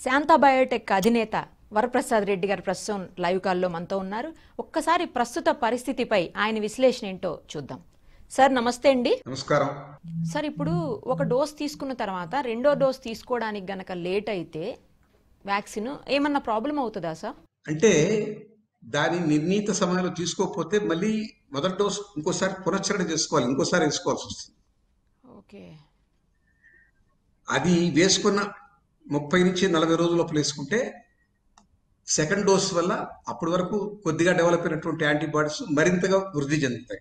Shanta Biotech అధినేత వరప్రసాద్ రెడ్డి గారు ప్రస్తుతం లైవ్ కాల్లో మనతో ఉన్నారు ఒక్కసారి ప్రస్తుత పరిస్థితిపై ఆయన విశ్లేషణ ఏంటో చూద్దాం సార్ నమస్తే అండి నమస్కారం సార్ ఇప్పుడు ఒక డోస్ తీసుకున్న తర్వాత రెండో డోస్ తీసుకోవడానికి గనక లేట్ అయితే వ్యాక్సిన్ ఏమన్నా ప్రాబ్లం అవుతుందా సార్ అంటే దాని నిర్ణీత సమయంలో తీసుకోకపోతే మళ్ళీ మొదటి డోస్ ఇంకోసారి పునశ్చరణ చేసుకోవాలి ఇంకోసారి వేసుకోవాల్సి వస్తుంది ఓకే అది వేసుకున్న ముప్పై నుంచి నలభై రోజుల లోపల వేసుకుంటే సెకండ్ డోస్ వల్ల అప్పటి వరకు కొద్దిగా డెవలప్ అయినటువంటి యాంటీబాడీస్ మరింతగా వృద్ధి చెందుతాయి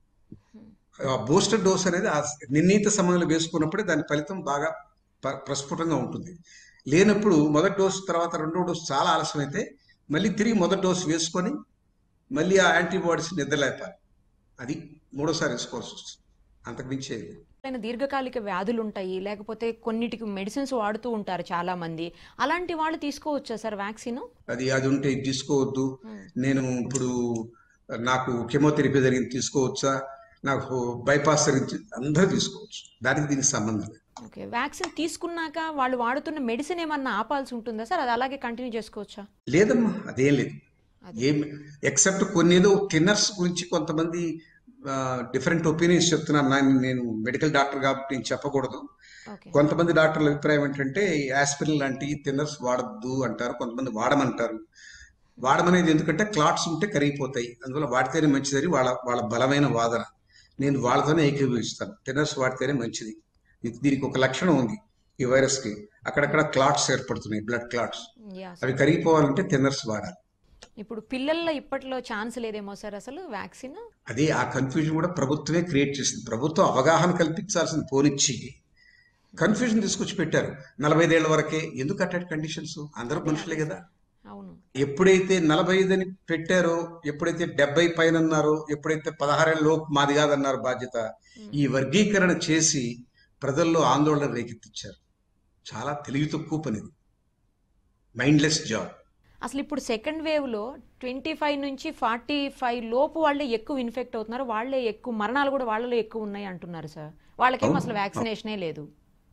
బూస్టర్ డోస్ అనేది ఆ నిర్ణీత సమయంలో వేసుకున్నప్పుడే దాని ఫలితం బాగా ప్ర- ప్రస్ఫుటంగా ఉంటుంది లేనప్పుడు మొదటి డోస్ తర్వాత రెండో డోస్ చాలా ఆలస్యం అయితే మళ్ళీ తిరిగి మొదటి డోస్ వేసుకొని మళ్ళీ ఆ యాంటీబాడీస్ నిద్రలేపాలి అది మూడోసారి వేసుకోవాల్సి వస్తుంది అంతకు మించి ఏం లేదు. ఏదైనా దీర్ఘకాలిక వ్యాధులు ఉంటాయి లేకపోతే కొన్నిటికి మెడిసిన్స్ వాడుతూ ఉంటారు చాలా మంది అలాంటి వాళ్ళు తీసుకోవచ్చా సార్ వ్యాక్సిన్ అది అది ఉంటే ఇది తీసుకోవద్దు నేను ఇప్పుడు నాకు కెమోథెరపీ జరిగింది తీసుకోవచ్చా నాకు బైపాస్ జరిగింది అందరూ తీసుకోవచ్చు దానికి దీనికి సంబంధం లేదు ఓకే వ్యాక్సిన్ తీసుకున్నాక వాళ్ళు వాడుతున్న మెడిసిన్ ఏమన్నా ఆపాల్సి ఉంటుందా సార్ అది అలాగే కంటిన్యూ చేసుకోవచ్చా లేదమ్మా అదేం లేదు ఏం ఎక్సెప్ట్ కొన్ని ఏదో టిన్నర్స్ గురించి కొంతమంది డిఫరెంట్ ఒపీనియన్స్ చెప్తున్నారు నా- నేను మెడికల్ డాక్టర్ కాబట్టి నేను చెప్పకూడదు ఓకే కొంతమంది డాక్టర్ల అభిప్రాయం ఏంటంటే ఆస్పిరిన్ లాంటి టిన్నర్స్ వాడద్దు అంటారు కొంతమంది వాడమంటారు వాడమనేది ఎందుకంటే క్లాట్స్ ఉంటే కరిగిపోతాయి అందువల్ల వాడితేనే మంచిదని వాళ్ళ వాళ్ళ బలమైన వాదన నేను వాళ్ళతోనే ఏకీభవిస్తాను టిన్నర్స్ వాడితేనే మంచిది ఇది- దీనికి ఒక లక్షణం ఉంది ఈ వైరస్కి అక్కడక్కడ క్లాట్స్ ఏర్పడుతున్నాయి బ్లడ్ క్లాట్స్ యా అవి కరిగిపోవాలంటే టిన్నర్స్ వాడాలి ఇప్పుడు పిల్లల్లో ఇప్పట్లో ఛాన్స్ లేదేమో సార్ అసలు వ్యాక్సిన్ అదే ఆ కన్ఫ్యూజన్ కూడా ప్రభుత్వమే క్రియేట్ చేసింది ప్రభుత్వం అవగాహన కల్పించాల్సింది పోనిచ్చి కన్ఫ్యూజన్ తీసుకొచ్చి పెట్టారు నలభై ఐదేళ్ల వరకే ఎందుకు అట్లాంటి కండిషన్స్ అందరూ మనుషులే కదా అవును ఎప్పుడైతే నలభై ఐదు అని పెట్టారో ఎప్పుడైతే డెబ్బై పైన అన్నారో ఎప్పుడైతే పదహారేళ్ళ లోపు మాది కాదన్నారు బాధ్యత ఈ వర్గీకరణ చేసి ప్రజల్లో ఆందోళన రేకెత్తించారు చాలా తెలివి తక్కువ పనిది మైండ్లెస్ జాబ్ అసలు ఇప్పుడు సెకండ్ వేవ్ లో ట్వంటీ ఫైవ్ నుంచి ఫార్టీ ఫైవ్ లోపు వాళ్ళే ఎక్కువ ఇన్ఫెక్ట్ అవుతున్నారు వాళ్ళే ఎక్కువ మరణాలు కూడా వాళ్ళలో ఎక్కువ ఉన్నాయి అంటున్నారు సార్ వాళ్ళకేమో అసలు వ్యాక్సినేషనే లేదు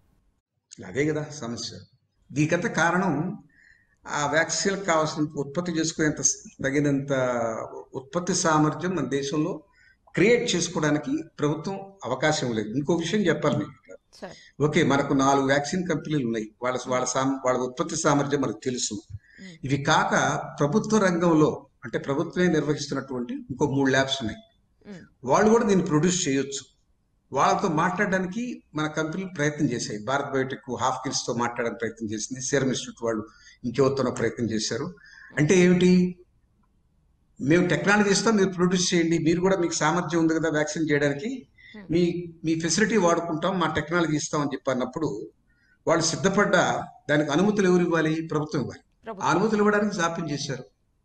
అదే కదా సమస్య దీనికంత కారణం ఆ వ్యాక్సిన్ కావాల్సిన ఉత్పత్తి చేసుకునేంత తగినంత ఉత్పత్తి సామర్థ్యం మన దేశంలో క్రియేట్ చేసుకోవడానికి ప్రభుత్వం అవకాశం లేదు ఇంకో విషయం చెప్పాలి మీకు ఇక్కడ. సార్ ఓకే మనకు నాలుగు వ్యాక్సిన్ కంపెనీలు ఉన్నాయి వాళ్ళ వాళ్ళ సామ వాళ్ళ ఉత్పత్తి సామర్థ్యం మనకు తెలుసు ఇవి కాక ప్రభుత్వ రంగంలో అంటే ప్రభుత్వమే నిర్వహిస్తున్నటువంటి ఇంకో మూడు ల్యాబ్స్ ఉన్నాయి మ్. వాళ్ళు కూడా దీన్ని ప్రొడ్యూస్ చేయొచ్చు వాళ్ళతో మాట్లాడడానికి మన కంపెనీలు ప్రయత్నం చేశాయి భారత్ బయోటెక్ హాఫ్ కిల్స్ తో మాట్లాడడానికి ప్రయత్నం చేసింది సెరమ్ ఇన్స్టిట్యూట్ వాళ్ళు ఇంకెవరితోనో ప్రయత్నం చేశారు అంటే ఏమిటి మేము టెక్నాలజీ ఇస్తాం మీరు ప్రొడ్యూస్ చేయండి మీరు కూడా మీకు సామర్థ్యం ఉంది కదా వ్యాక్సిన్ చేయడానికి మీ మీ ఫెసిలిటీ వాడుకుంటాం మా టెక్నాలజీ ఇస్తాం అని చెప్పి అన్నప్పుడు వాళ్ళు సిద్ధపడ్డ దానికి అనుమతులు ఎవరు ఇవ్వాలి ప్రభుత్వం ఇవ్వాలి ఆ ప్రభుత్వం అనుమతులు ఇవ్వడానికి జాప్యం చేశారు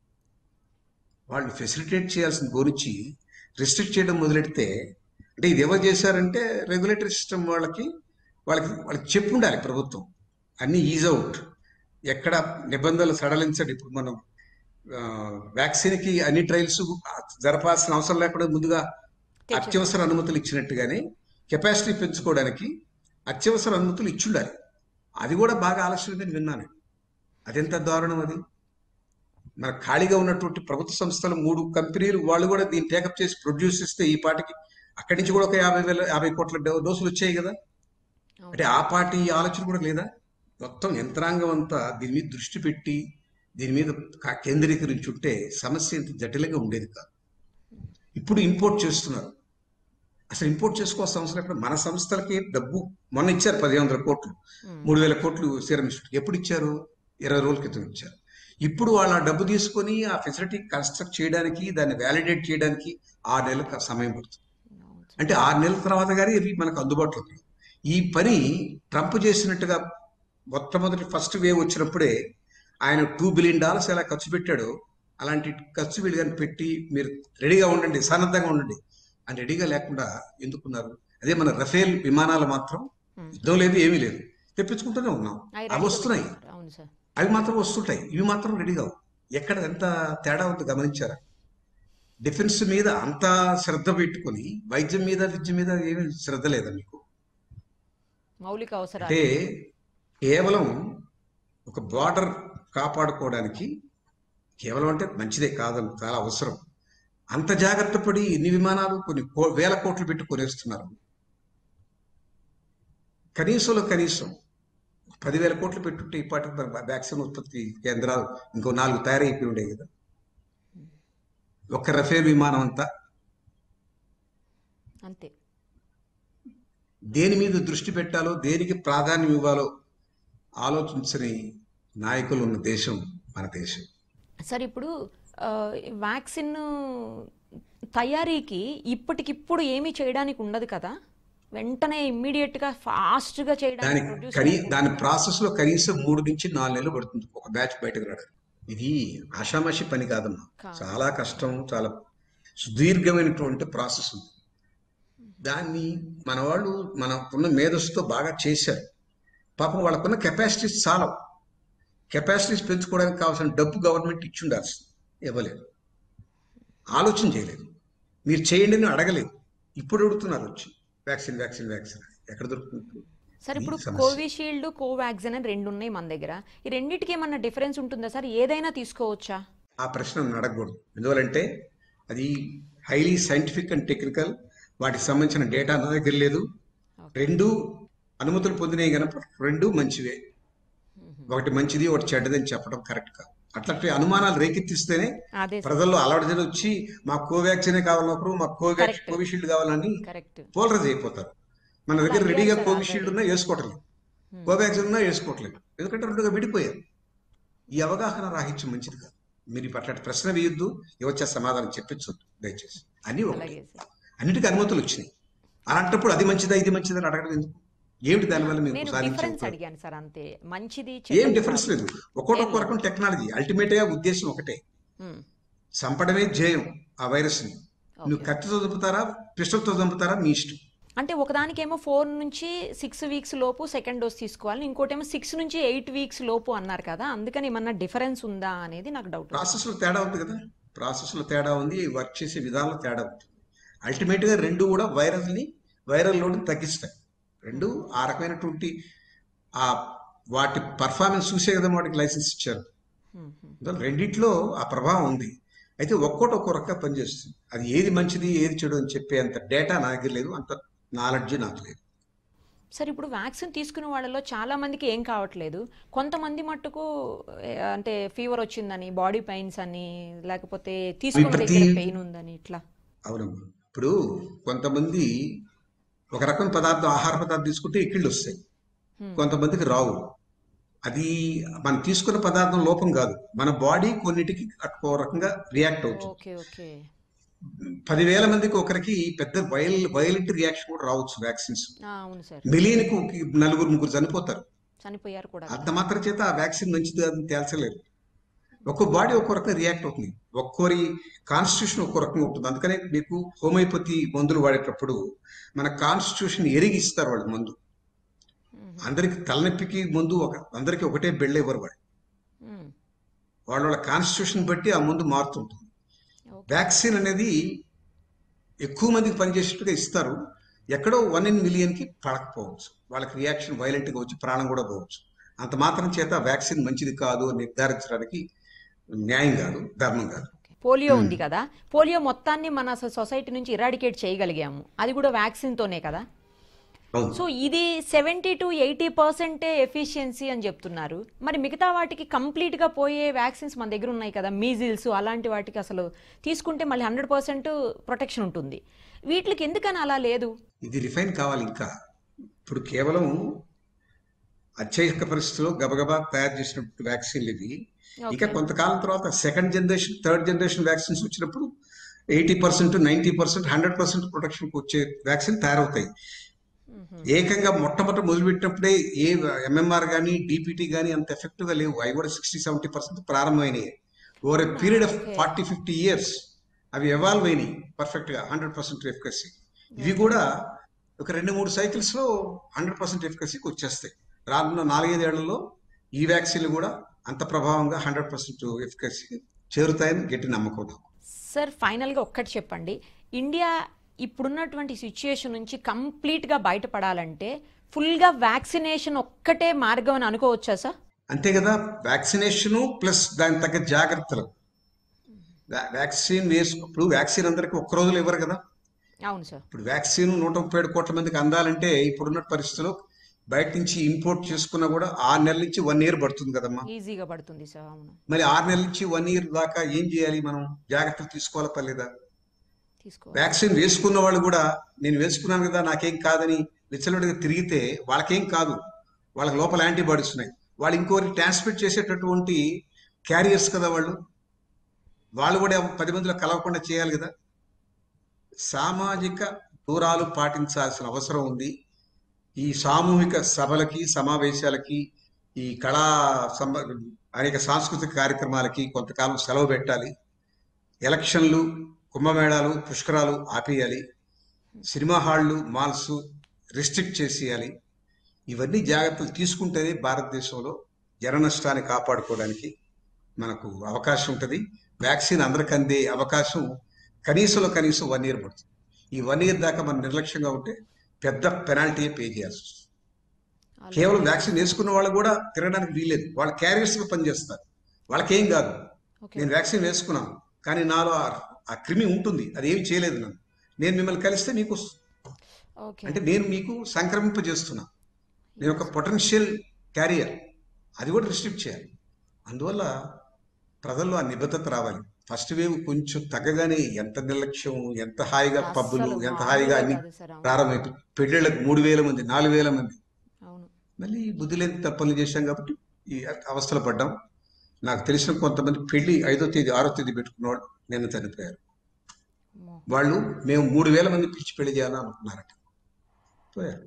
వాళ్ళు ఫెసిలిటేట్ చేయాల్సిన గురించి రిస్ట్రిక్ట్ చేయడం మొదలెడితే అంటే ఇది ఎవరు చేశారంటే రెగ్యులేటరీ సిస్టమ్ వాళ్ళకి వాళ్ళకి వాళ్ళకి చెప్పు ఉండాలి ప్రభుత్వం అన్ని ఈజ్ అవుట్ ఎక్కడ నిబంధనలు సడలించండి ఇప్పుడు మనం వ్యాక్సిన్కి అన్ని ట్రయల్స్ జరపాల్సిన అవసరం లేకుండా ముందుగా అత్యవసర అనుమతులు ఇచ్చినట్టుగానే కెపాసిటీ పెంచుకోవడానికి అత్యవసర అనుమతులు ఇచ్చుండాలి అది కూడా బాగా ఆలస్యమైందని విన్నాను అదెంత దారుణం అది మన ఖాళీగా ఉన్నటువంటి ప్రభుత్వ సంస్థలు మూడు కంపెనీలు వాళ్ళు కూడా దీన్ని టేకప్ చేసి ప్రొడ్యూస్ చేస్తే ఈ పాటికి అక్కడి నుంచి కూడా ఒక యాభై వేల యాభై కోట్ల డో- డోసులు వచ్చాయి కదా అంటే ఆ పార్టీ ఆలోచన కూడా లేదా మొత్తం యంత్రాంగం అంతా దీని మీద దృష్టి పెట్టి దీని మీద కా- కేంద్రీకరించి ఉంటే సమస్య ఇంత జటిలంగా ఉండేది కాదు ఇప్పుడు ఇంపోర్ట్ చేస్తున్నారు అసలు ఇంపోర్ట్ చేసుకోవాల్సిన అవసరం ఎక్కడ మన సంస్థలకి డబ్బు మొన్న ఇచ్చారు పదిహేను వందల కోట్లు మూడు వేల కోట్లు సీరం ఇన్స్టిట్యూట్ ఎప్పుడు ఇచ్చారు ఇరవై రోజుల క్రితం ఇచ్చారు ఇప్పుడు వాళ్ళు ఆ డబ్బు తీసుకొని ఆ ఫెసిలిటీ కన్స్ట్రక్ట్ చేయడానికి దాన్ని వ్యాలిడేట్ చేయడానికి ఆరు నెలల క- సమయం పడుతుంది అంటే ఆరు నెలల తర్వాత కానీ ఇవి మనకు అందుబాటులో లేవు. ఈ పని ట్రంప్ చేసినట్టుగా మొట్టమొదటి ఫస్ట్ వేవ్ వచ్చినప్పుడే ఆయన టూ బిలియన్ డాలర్స్ ఎలా ఖర్చు పెట్టాడో అలాంటి ఖర్చు వీళ్ళు కానీ పెట్టి మీరు రెడీగా ఉండండి సన్నద్ధంగా ఉండండి అని రెడీగా లేకుండా ఎందుకున్నారు అదే మన రఫేల్ విమానాలు మాత్రం యుద్ధం లేదు ఏమీ లేదు తెప్పించుకుంటూనే ఉన్నాం అవి అవి వస్తున్నాయి అవును సార్ అవి మాత్రం వస్తుంటాయి ఇవి మాత్రం రెడీ కావు ఎక్కడ ఎంత తేడా ఉందో గమనించారా డిఫెన్స్ మీద అంత శ్రద్ధ పెట్టుకొని వైద్యం మీద విద్య మీద ఏమీ శ్రద్ధ లేదా మీకు మౌలిక అవసరాలు అంటే కేవలం ఒక బార్డర్ కాపాడుకోవడానికి కేవలం అంటే మంచిదే కాదు చాలా అవసరం అంత జాగ్రత్త పడి ఎన్ని విమానాలు కొన్ని కో- వేల కోట్లు పెట్టి కొనేస్తున్నారు కనీసంలో కనీసం పదివేల కోట్లు పెట్టుంటే ఇప్పటికి మరి వ్యాక్సిన్ ఉత్పత్తి కేంద్రాలు ఇంకో నాలుగు తయారైపోయి ఉండేవి కదా ఒక్క రఫేల్ విమానం అంతా అంతే దేని మీద దృష్టి పెట్టాలో దేనికి ప్రాధాన్యం ఇవ్వాలో ఆలోచించని నాయకులు ఉన్న దేశం మన దేశం సార్ ఇప్పుడు ఆ, వ్యాక్సిన్ తయారీకి ఇప్పటికిప్పుడు ఏమీ చేయడానికి ఉండదు కదా వెంటనే ఇమ్మీడియట్ గా ఫాస్ట్ గా చేయడానికి దానికి produce కనీ చేయడానికి- దాని ప్రాసెస్ లో కనీసం మూడు నుంచి నాలుగు నెలలు పడుతుంది ఒక బ్యాచ్ బయటకు రావడానికి ఇది ఆషామాషి పని కాదమ్మా కాదు. చాలా కష్టం చాలా సుదీర్ఘమైనటువంటి ప్రాసెస్ ఉంది దాన్ని మన వాళ్ళు మన ఉన్న మేధస్సుతో బాగా చేశారు పాపం వాళ్ళకున్న కెపాసిటీస్ చాలా కెపాసిటీస్ పెంచుకోవడానికి కావాల్సిన డబ్బు గవర్నమెంట్ ఇచ్చి ఉండాల్సింది ఇవ్వలేదు ఆలోచన చేయలేదు మీరు చేయండి అని అడగలేదు ఇప్పుడు అడుగుతున్నారు వచ్చి వ్యాక్సిన్ వ్యాక్సిన్ వ్యాక్సిన్ ఎక్కడ దొరుకుతుంది సార్ ఇప్పుడు ఈ సమస్య. కోవిషీల్డ్ కోవాక్సిన్ అని రెండు ఉన్నాయి మన దగ్గర ఈ రెండింటికి ఏమన్నా డిఫరెన్స్ ఉంటుందా సార్ ఏదైనా తీసుకోవచ్చా ఆ ప్రశ్న నన్ను అడగకూడదు ఎందువలంటే అది హైలీ సైంటిఫిక్ అండ్ టెక్నికల్ వాటికి సంబంధించిన డేటా నా దగ్గర లేదు రెండు అనుమతులు పొందినాయి కనుక రెండు మంచివే ఒకటి మంచిది ఒకటి చెడ్డది అని చెప్పడం కరెక్ట్ కాదు అట్లాంటి అనుమానాలు రేకెత్తిస్తేనే అదే సార్ ప్రజల్లో అలవాటు వచ్చి మా కోవాక్సినే కావాలన్నప్పుడు మా కోవాక్స్ Correct. కోవిషీల్డ్ కావాలని కరెక్ట్ పోలరైజ్ అయిపోతారు మన దగ్గర అదే రెడీగా సార్, కోవిషీల్డ్ అదే. ఉన్నా వేసుకోవట్లేదు కోవాక్సిన్ ఉన్నా వేసుకోవట్లేదు ఎందుకంటే రెండుగా విడిపోయారు ఈ అవగాహన రాహిత్యం మంచిది కాదు మీరు ఇప్పుడు అట్లాంటి ప్రశ్న వేయొద్దు ఇవ్వచ్చే సమాధానం చెప్పించొద్దు దయచేసి అన్ని ఒకటి అలాగే సార్ అన్నిటికీ అనుమతులు వచ్చినాయి అలాంటప్పుడు అది మంచిదా ఇది మంచిదా అని అడగడం ఎందుకు ఏమిటి దానివల్ల నేను మీకు డిఫరెన్స్ సాధించే అడిగాను సార్ అంతే మంచిది ఏం చెడ్డది డిఫరెన్స్ కాదు. లేదు ఒక్కొక్క ఒక్కో రకం టెక్నాలజీ అల్టిమేట్ గా ఉద్దేశం ఒకటే ఉమ్, చంపడమే ధ్యేయం ఆ వైరస్ ని నువ్వు ఓకే. కత్తితో చంపుతారా పిస్టల్తో చంపుతారా మీ ఇష్టం అంటే ఒకదానికేమో ఫోర్ నుంచి సిక్స్ వీక్స్ లోపు సెకండ్ డోస్ తీసుకోవాలి ఇంకోటేమో సిక్స్ నుంచి ఎయిట్ వీక్స్ లోపు అన్నారు కదా అందుకని ఏమన్నా డిఫరెన్స్ ఉందా అనేది నాకు డౌట్ ప్రాసెస్ లో తేడా ఉంది కదా ప్రాసెస్ లో తేడా ఉంది వర్క్ చేసే విధానంలో తేడా ఉంది అల్టిమేట్ గా రెండు కూడా వైరస్ ని వైరల్ లోడ్ని తగ్గిస్తాయి రెండు ఆ రకమైనటువంటి ఆ వాటి పర్ఫార్మెన్స్ చూసే కదా వాటికి లైసెన్స్ ఇచ్చారు అందువల్ల రెండిట్లో ఆ ప్రభావం ఉంది అయితే ఒక్కోటి ఒక్కో రకంగా పనిచేస్తుంది అది ఏది మంచిది ఏది చెడు అని చెప్పే అంత డేటా నా దగ్గర లేదు అంత నాలెడ్జ్ నాకు లేదు సార్ ఇప్పుడు వ్యాక్సిన్ తీసుకునే వాళ్ళలో చాలా మందికి ఏం కావట్లేదు కొంతమంది మట్టుకు ఏ, అంటే ఫీవర్ వచ్చిందని బాడీ పెయిన్స్ అని లేకపోతే తీసుకున్న ప్రతి- దగ్గర పెయిన్ ఉందని ఇట్లా అవునమ్మా ఇప్పుడు కొంతమంది ఒక రకం పదార్థం ఆహార పదార్థం తీసుకుంటే ఎక్కిళ్ళు వస్తాయి Hmm. కొంతమందికి రావు అది మనం తీసుకున్న పదార్థం లోపం కాదు మన బాడీ కొన్నిటికి ఒక్కో రకంగా రియాక్ట్ అవుతుంది ఓకే ఓకే పదివేల మందికి ఒకరికి పెద్ద వైల్ వైలెంట్ రియాక్షన్ కూడా రావచ్చు వ్యాక్సిన్స్ ఆ, అవును సార్ మిలియన్కి నలుగురు ముగ్గురు చనిపోతారు చనిపోయారు కూడా అంత మాత్రం చేత ఆ వ్యాక్సిన్ మంచిది కాదని తేల్చలేరు ఒక్కో బాడీ ఒక్కో రకంగా రియాక్ట్ అవుతుంది ఒక్కోరి కాన్స్టిట్యూషన్ ఒక్కో రకంగా ఉంటుంది అందుకనే మీకు హోమియోపతి మందులు వాడేటప్పుడు మన కాన్స్టిట్యూషన్ ఎరిగి ఇస్తారు వాళ్ళు మందు మ్మ్. అందరికి తలనొప్పికి మందు ఒక అందరికి ఒకటే బెళ్ళ ఇవ్వరు వాడు మ్మ్. వాళ్ళ వాళ్ళ కాన్స్టిట్యూషన్ బట్టి ఆ మందు మారుతుంటుంది ఓకే. వ్యాక్సిన్ అనేది ఎక్కువ మందికి పనిచేసేట్టుగా ఇస్తారు ఎక్కడో వన్ ఇన్ మిలియన్కి పడకపోవచ్చు వాళ్ళకి రియాక్షన్ వైలెంట్గా వచ్చి ప్రాణం కూడా పోవచ్చు అంత మాత్రం చేత వ్యాక్సిన్ మంచిది కాదు అని నిర్ధారించడానికి న్యాయం కాదు ధర్మం కాదు పోలియో ఉంది కదా పోలియో మొత్తాన్ని మన అసలు సొసైటీ నుంచి ఇరాడికేట్ చేయగలిగాము అది కూడా వ్యాక్సిన్ తోనే కదా అవును సో ఇది సెవెంటీ టు ఎయిటీ పర్సెంటే ఎఫిషియన్సీ అని చెప్తున్నారు మరి మిగతా వాటికి కంప్లీట్ గా పోయే వ్యాక్సిన్స్ మన దగ్గర ఉన్నాయి కదా మీజిల్స్ అలాంటి వాటికి అసలు తీసుకుంటే మళ్ళీ హండ్రెడ్ పర్సెంట్ ప్రొటెక్షన్ ఉంటుంది వీటికి ఎందుకని అలా లేదు ఇది రిఫైన్ కావాలి ఇంకా ఇప్పుడు కేవలం అత్యధిక పరిస్థితుల్లో గబగబా తయారు చేసినప్పుడు వ్యాక్సిన్లు ఇవి ఇంకా కొంతకాలం తర్వాత second generation third generation vaccines వచ్చినప్పుడు eighty percent ninety percent hundred percent ప్రొటెక్షన్కి వచ్చే వ్యాక్సిన్ తయారవుతాయి ఏకంగా మొట్టమొదటి మొదలుపెట్టినప్పుడే ఏ ఎంఎంఆర్ కానీ డిపిటి కానీ అంత ఎఫెక్టివ్గా లేవు అవి కూడా సిక్స్టీ సెవెంటీ పర్సెంట్ ప్రారంభమైనాయి over a period of Okay. Forty fifty years అవి ఎవాల్వ్ అయినాయి పర్ఫెక్ట్గా హండ్రెడ్ పర్సెంట్ ఎఫికసీ ఇవి కూడా ఒక రెండు మూడు సైకిల్స్లో హండ్రెడ్ పర్సెంట్ ఎఫికసీకి వచ్చేస్తాయి రానున్న నాలుగైదేళ్లలో ఈ వ్యాక్సిన్లు కూడా అంత ప్రభావంగా హండ్రెడ్ పర్సెంట్ ఎఫికసీ చేరుతాయని గట్టి నమ్మకం నాకు సార్ ఫైనల్గా ఒక్కటి చెప్పండి ఇండియా ఇప్పుడున్నటువంటి సిచ్యుయేషన్ నుంచి కంప్లీట్గా బయటపడాలంటే ఫుల్గా వ్యాక్సినేషన్ ఒక్కటే మార్గం అని అనుకోవచ్చా సార్ అంతే కదా వ్యాక్సినేషను ప్లస్ దానికి తగ్గ జాగ్రత్తలు వ్యా- వ్యాక్సిన్ వేసు ఇప్పుడు వ్యాక్సిన్ అందరికీ ఒక్క రోజులో ఇవ్వరు కదా అవును సార్ ఇప్పుడు వ్యాక్సిన్ నూట ముప్పై ఏడు కోట్ల మందికి అందాలంటే ఇప్పుడున్న పరిస్థితుల్లో బయట నుంచి ఇంపోర్ట్ చేసుకున్నా కూడా ఆరు నెలల నుంచి వన్ ఇయర్ పడుతుంది కదమ్మా ఈజీగా పడుతుంది సార్ అవును మరి ఆరు నెలల నుంచి వన్ ఇయర్ దాకా ఏం చేయాలి మనం జాగ్రత్తలు తీసుకోవాలా పర్లేదా తీసుకో వ్యాక్సిన్ వేసుకున్న వాళ్ళు కూడా నేను వేసుకున్నాను కదా నాకేం కాదని విచ్చలవిడిగా తిరిగితే వాళ్ళకేం కాదు వాళ్ళకి లోపల యాంటీబాడీస్ ఉన్నాయి వాళ్ళు ఇంకోరికి ట్రాన్స్మిట్ చేసేటటువంటి క్యారియర్స్ కదా వాళ్ళు వాళ్ళు కూడా పది మందిలో కలవకుండా చేయాలి కదా సామాజిక దూరాలు పాటించాల్సిన అవసరం ఉంది ఈ సామూహిక సభలకి సమావేశాలకి ఈ కళా సంబ అనేక సాంస్కృతిక కార్యక్రమాలకి కొంతకాలం సెలవు పెట్టాలి ఎలక్షన్లు కుంభమేళాలు పుష్కరాలు ఆపేయాలి సినిమా హాళ్ళు మాల్స్ రిస్ట్రిక్ట్ చేసేయాలి ఇవన్నీ జాగ్రత్తలు తీసుకుంటేనే భారతదేశంలో జన నష్టాన్ని కాపాడుకోవడానికి మనకు అవకాశం ఉంటుంది వ్యాక్సిన్ అందరికి అందే అవకాశం కనీసంలో కనీసం వన్ ఇయర్ పడుతుంది ఈ వన్ ఇయర్ దాకా మనం నిర్లక్ష్యంగా ఉంటే పెద్ద పెనాల్టీ పే చేయాల్సి వస్తుంది కేవలం వ్యాక్సిన్ వేసుకున్న వాళ్ళు కూడా తిరగడానికి వీలేదు వాళ్ళ క్యారియర్స్గా పనిచేస్తారు వాళ్ళకేం కాదు ఓకే నేను వ్యాక్సిన్ వేసుకున్నాను కానీ నాలో ఆ- ఆ క్రిమి ఉంటుంది అది ఏమి చేయలేదు నన్ను నేను మిమ్మల్ని కలిస్తే మీకు వస్తుంది. ఓకే అంటే నేను మీకు సంక్రమింపజేస్తున్నా నేను ఒక పొటెన్షియల్ క్యారియర్ అది కూడా రిస్ట్రిక్ట్ చేయాలి అందువల్ల ప్రజల్లో ఆ నిబద్ధత రావాలి ఫస్ట్ వేవ్ కొంచెం తగ్గగానే ఎంత నిర్లక్ష్యం ఎంత హాయిగా పబ్బులు అస్సలు ఎంత హాయిగా అన్ని మామూలుగా కాదు సార్, అవును. ప్రారంభమైపోయి పెళ్ళిళ్ళకి మూడు వేల మంది నాలుగు వేల మంది అవును మళ్ళీ బుద్ధి లేని తప్పులు చేశాం కాబట్టి ఈ అవస్థలు పడ్డాం నాకు తెలిసిన కొంతమంది పెళ్లి ఐదో తేదీ ఆరో తేదీ పెట్టుకున్నవాడు నిన్న చనిపోయారు అమ్మో. వాళ్ళు మేము మూడు వేల మంది పిలిచి పెళ్లి చేయాలని అనుకున్నారట పోయారు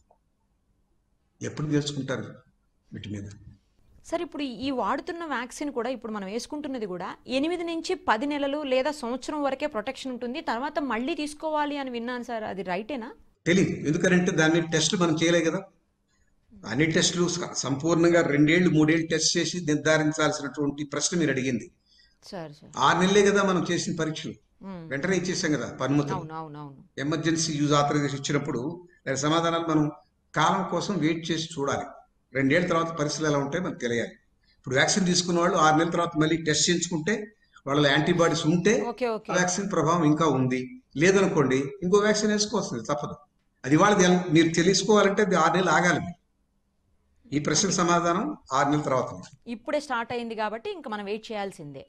ఎప్పుడు తెలుసుకుంటారు వీటి మీద సార్ ఇప్పుడు ఈ వాడుతున్న వ్యాక్సిన్ కూడా ఇప్పుడు మనం వేసుకుంటున్నది కూడా ఎనిమిది నుంచి పది నెలలు లేదా సంవత్సరం వరకే ప్రొటెక్షన్ ఉంటుంది తర్వాత మళ్ళీ తీసుకోవాలి అని విన్నాను సార్ అది రైటేనా తెలియదు ఎందుకంటే దాన్ని టెస్ట్లు మనం చేయలే కదా అన్ని టెస్టులు స- సంపూర్ణంగా రెండేళ్లు మూడేళ్లు టెస్ట్ చేసి నిర్ధారించాల్సినటువంటి ప్రశ్న మీరు అడిగింది సార్ సార్ ఆరు నెలలే కదా మనం చేసిన పరీక్షలు ఉమ్. వెంటనే ఇచ్చేసాం కదా పనుమతులు అవును అవును అవును ఎమర్జెన్సీ యూజ్ ఆథరైజేషన్ ఇచ్చినప్పుడు దాని సమాధానాలు మనం కాలం కోసం వెయిట్ చేసి చూడాలి రెండేళ్ల తర్వాత పరిస్థితులు ఎలా ఉంటాయో మనకు తెలియాలి ఇప్పుడు వ్యాక్సిన్ తీసుకున్న వాళ్ళు ఆరు నెలల తర్వాత మళ్ళీ టెస్ట్ చేయించుకుంటే వాళ్ళ యాంటీబాడీస్ ఉంటే ఓకే ఓకే వ్యాక్సిన్ ప్రభావం ఇంకా ఉంది లేదనుకోండి ఇంకో వ్యాక్సిన్ వేసుకోవాల్సింది తప్పదు అది వాళ్ళది ఎల్- మీరు తెలుసుకోవాలంటే అది ఆరు నెలలు ఆగాలి మీరు. ఈ ప్రశ్నకు సమాధానం ఆరు నెలల తర్వాత ఇప్పుడే స్టార్ట్ అయింది కాబట్టి ఇంకా మనం వెయిట్ చేయాల్సిందే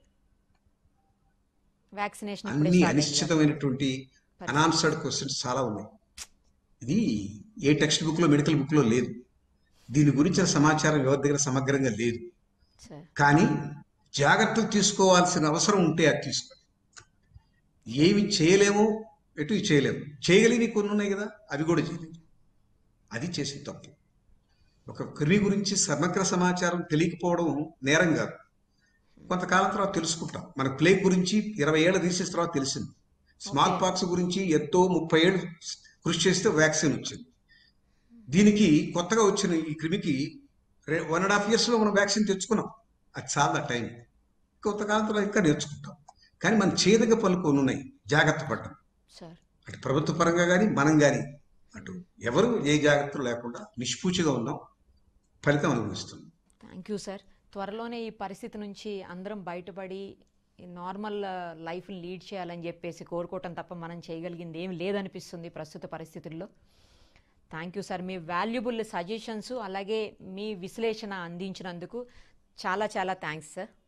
వ్యాక్సినేషన్ ఇప్పుడే అన్ని స్టార్ట్ అయింది కాబట్టి. అనిశ్చితమైనటువంటి అనాన్సర్డ్ క్వశ్చన్స్ చాలా ఉన్నాయి ఇది ఏ టెక్స్ట్ బుక్ లో మెడికల్ బుక్ లో లేదు దీని గురించిన సమాచారం ఎవరి దగ్గర సమగ్రంగా లేదు సార్ కానీ జాగ్రత్తలు తీసుకోవాల్సిన అవసరం ఉంటే అది తీసుకో ఏమి చేయలేమో ఎటు చేయలేము చేయగలిగి కొన్ని ఉన్నాయి కదా అవి కూడా చేయలేము అది చేసే తప్పు ఒక క్రిమి గురించి సమగ్ర సమాచారం తెలియకపోవడం నేరం కాదు కొంతకాలం తర్వాత తెలుసుకుంటాం మన ప్లేగ్ గురించి ఇరవై ఏళ్ళ రీసెస్ తర్వాత తెలిసింది స్మాల్ పాక్స్ గురించి ఎంతో ముప్పై ఏళ్ళు కృషి చేస్తే వ్యాక్సిన్ వచ్చింది దీనికి కొత్తగా వచ్చిన ఈ క్రిమికి వన్ అండ్ హాఫ్ ఇయర్స్లో మనం వ్యాక్సిన్ తెచ్చుకున్నాం అది చాలా టైం కొంతకాలం తర్వాత ఇంకా నేర్చుకుంటాం కానీ మన చేదగ పనులు కొన్ని ఉన్నాయి జాగ్రత్త పడ్డం సార్ అటు ప్రభుత్వ పరంగా కానీ మనం కానీ అటు ఎవరు ఏ జాగ్రత్తలు లేకుండా నిష్పూచిగా ఉన్నాం ఫలితం అనుభవిస్తున్నాం థ్యాంక్ యూ సార్ త్వరలోనే ఈ పరిస్థితి నుంచి అందరం బయటపడి నార్మల్ లైఫ్ లీడ్ చేయాలని చెప్పేసి కోరుకోవటం తప్ప మనం చేయగలిగింది ఏం లేదనిపిస్తుంది ప్రస్తుత పరిస్థితుల్లో థ్యాంక్ యూ సార్ మీ వాల్యుబుల్ సజెషన్స్ అలాగే మీ విశ్లేషణ అందించినందుకు చాలా చాలా థ్యాంక్స్ సార్